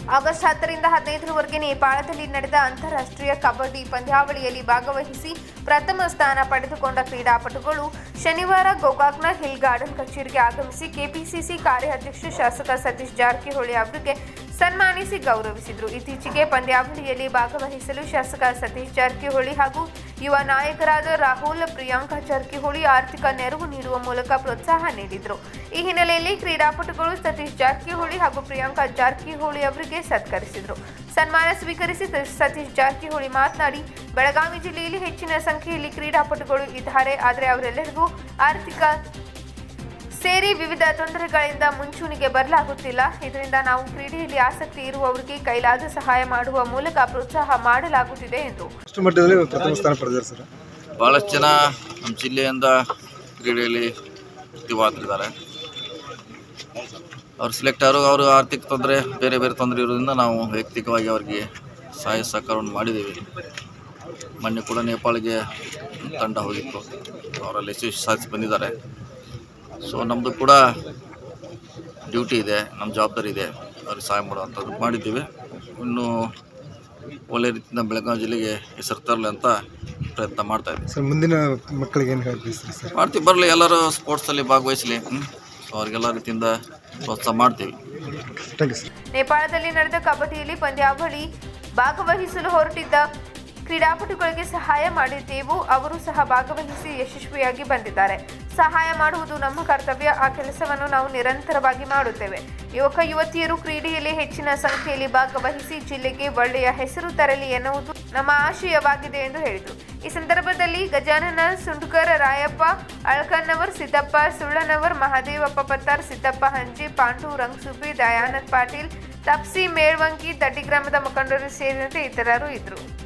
August ಹತ್ತರಿಂದ ಹದಿನೈದರವರೆಗೆ ನೇಪಾಳದಲ್ಲಿ ನಡೆದ ಅಂತಾರಾಷ್ಟ್ರೀಯ ಕಬಡ್ಡಿ ಪಂದ್ಯಾವಳಿಯಲ್ಲಿ ಭಾಗವಹಿಸಿ ಪ್ರಥಮ ಸ್ಥಾನ ಪಡೆದುಕೊಂಡ ಕ್ರೀಡಾಪಟುಗಳು ಶನಿವಾರ ಗೋಕಾಕ್ನ ಹಿಲ್ ಗಾರ್ಡನ್ ಕಚೇರಿಗೆ ಆಗಮಿಸಿ ಕೆಪಿಸಿಸಿ ಕಾರ್ಯಾಧ್ಯಕ್ಷ ಶಾಸಕ ಸತೀಶ್ ಜಾರಕಿಹೊಳಿ ಅವರಿಗೆ ಸನ್ಮಾನಿಸಿ ಗೌರವಿಸಿದರು ಇತ್ತೀಚೆಗೆ ಪಂದ್ಯಾವಳಿಯಲ್ಲಿ ಭಾಗವಹಿಸಲು ಶಾಸಕ ಸತೀಶ್ ಜಾರಕಿಹೊಳಿ ಹಾಗೂ ಯುವ ನಾಯಕರಾದ ರಾಹುಲ್ ಪ್ರಿಯಾಂಕಾ ಜಾರಕಿಹೊಳಿ ಆರ್ಥಿಕ ನೆರವು ನೀಡುವ ಮೂಲಕ ಪ್ರೋತ್ಸಾಹ ನೀಡಿದರು ಈ ಹಿನ್ನೆಲೆಯಲ್ಲಿ ಕ್ರೀಡಾಪಟುಗಳು ಸತೀಶ್ ಜಾರಕಿಹೊಳಿ ಹಾಗೂ ಪ್ರಿಯಾಂಕಾ ಜಾರಕಿಹೊಳಿ ಅವರಿಗೆ ಸತ್ಕರಿಸಿದರು ಸನ್ಮಾನ ಸ್ವೀಕರಿಸಿ ಸ- ಸತೀಶ್ ಜಾರಕಿಹೊಳಿ ಮಾತನಾಡಿ ಬೆಳಗಾವಿ ಜಿಲ್ಲೆಯಲ್ಲಿ ಹೆಚ್ಚಿನ ಸಂಖ್ಯೆಯಲ್ಲಿ ಕ್ರೀಡಾಪಟುಗಳು ಇದ್ದಾರೆ ಆದರೆ ಅವರೆಲ್ಲರಿಗೂ ಆರ್ಥಿಕ ಸೇರಿ ವಿವಿಧ ತೊಂದರೆಗಳಿಂದ ಮುಂಚೂಣಿಗೆ ಬರಲಾಗುತ್ತಿಲ್ಲ ಇದರಿಂದ ನಾವು ಕ್ರೀಡೆಯಲ್ಲಿ ಆಸಕ್ತಿ ಇರುವವರಿಗೆ ಕೈಲಾದ ಸಹಾಯ ಮಾಡುವ ಮೂಲಕ ಪ್ರೋತ್ಸಾಹ ಮಾಡಲಾಗುತ್ತಿದೆ ಎಂದು ಅಷ್ಟು ಮಟ್ಟದಲ್ಲಿ ಪ್ರಥಮ ಸ್ಥಾನ ಪಡೆದಿದ್ದಾರೆ ಸರ್ ಭಾಳಷ್ಟು ಜನ ನಮ್ಮ ಜಿಲ್ಲೆಯಿಂದ ಕ್ರೀಡೆಯಲ್ಲಿ ಪ್ರತಿಭಾತರಿದ್ದಾರೆ ಅವ್ರು ಸೆಲೆಕ್ಟ್ ಆದ್ರು ಅವರು ಆರ್ಥಿಕ ತೊಂದರೆ ಬೇರೆ ಬೇರೆ ತೊಂದರೆ ಇರೋದ್ರಿಂದ ನಾವು ವೈಯಕ್ತಿಕವಾಗಿ ಅವರಿಗೆ ಸಹಾಯ ಸಹಕಾರವನ್ನು ಮಾಡಿದ್ದೀವಿ ಮೊನ್ನೆ ಕೂಡ ನೇಪಾಳಿಗೆ ತಂಡ ಹೋಗಿತ್ತು ಅವರಲ್ಲಿ ಯಶಸ್ವಿ ಸಾಧಿಸಿ ಬಂದಿದ್ದಾರೆ ಸೊ ನಮ್ಮದು ಕೂಡ ಡ್ಯೂಟಿ ಇದೆ ನಮ್ಮ ಜವಾಬ್ದಾರಿ ಇದೆ ಅವ್ರಿಗೆ ಸಹಾಯ ಮಾಡುವಂಥದ್ದು ಮಾಡಿದ್ದೀವಿ ಇನ್ನು ಒಳ್ಳೆ ರೀತಿಯಿಂದ ಬೆಳಗಾವಿ ಜಿಲ್ಲೆಗೆ ಹೆಸರು ತರಲಿ ಅಂತ ಪ್ರಯತ್ನ ಮಾಡ್ತಾ ಇದ್ದೀವಿ ಸರ್ ಮುಂದಿನ ಮಕ್ಕಳಿಗೆ ಏನು ಹೇಳ್ತೀವಿ ಸರ್ ಮಾಡ್ತೀವಿ ಬರಲಿ ಎಲ್ಲರೂ ಸ್ಪೋರ್ಟ್ಸಲ್ಲಿ ಭಾಗವಹಿಸಲಿ ಸೊ ಅವ್ರಿಗೆಲ್ಲ ರೀತಿಯಿಂದ ಪ್ರೋತ್ಸಾಹ ಮಾಡ್ತೀವಿ ಥ್ಯಾಂಕ್ ಯು ಸರ್ ನೇಪಾಳದಲ್ಲಿ ನಡೆದ ಕಬಡ್ಡಿಯಲ್ಲಿ ಪಂದ್ಯಾವಳಿ ಭಾಗವಹಿಸಲು ಹೊರಟಿದ್ದ ಕ್ರೀಡಾಪಟುಗಳಿಗೆ ಸಹಾಯ ಮಾಡಿದ್ದೆವು ಅವರು ಸಹ ಭಾಗವಹಿಸಿ ಯಶಸ್ವಿಯಾಗಿ ಬಂದಿದ್ದಾರೆ ಸಹಾಯ ಮಾಡುವುದು ನಮ್ಮ ಕರ್ತವ್ಯ ಆ ಕೆಲಸವನ್ನು ನಾವು ನಿರಂತರವಾಗಿ ಮಾಡುತ್ತೇವೆ ಯುವಕ ಯುವತಿಯರು ಕ್ರೀಡೆಯಲ್ಲಿ ಹೆಚ್ಚಿನ ಸಂಖ್ಯೆಯಲ್ಲಿ ಭಾಗವಹಿಸಿ ಜಿಲ್ಲೆಗೆ ಒಳ್ಳೆಯ ಹೆಸರು ತರಲಿ ಎನ್ನುವುದು ನಮ್ಮ ಆಶಯವಾಗಿದೆ ಎಂದು ಹೇಳಿದರು ಈ ಸಂದರ್ಭದಲ್ಲಿ ಗಜಾನನ ಸುಂಡ್ಕರ್ ರಾಯಪ್ಪ ಅಳ್ಕನ್ನವರ್ ಸಿದ್ದಪ್ಪ ಸುಳ್ಳನವರ್ ಮಹಾದೇವಪ್ಪ ಪತ್ತಾರ್ ಸಿದ್ದಪ್ಪ ಹಂಜಿ ಪಾಂಡು ರಂಗಸುಬ್ಬಿ ದಯಾನಂದ್ ಪಾಟೀಲ್ ತಪ್ಸಿ ಮೇಳ್ವಂಕಿ ದಡ್ಡಿ ಗ್ರಾಮದ ಮುಖಂಡರು ಸೇರಿದಂತೆ ಇತರರು ಇದ್ದರು